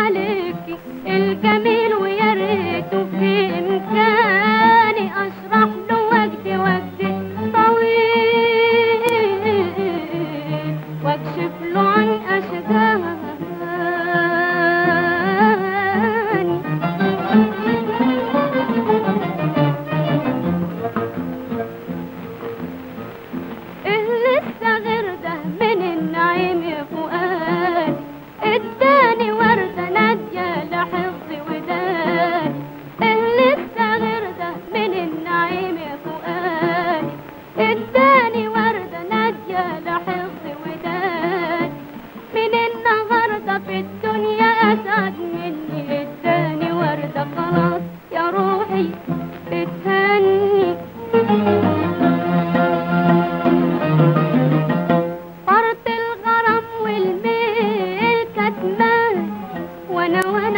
عليكي الجميل ويا ريته في امكاني اشرح له وجد وجد طويل واكشف له عن اشجاني إيه لسه غير ده من النعيم يا فؤاد اداني وردة نادية لحفظ وداني إيه لسه غير ده من النعيم يا فؤاد اداني وردة نادية لحفظ وداني من النهاردة في الدنيا أسعد مني اداني وردة خلاص يا روحي اتهني فرط الغرام والميل كتمان وانا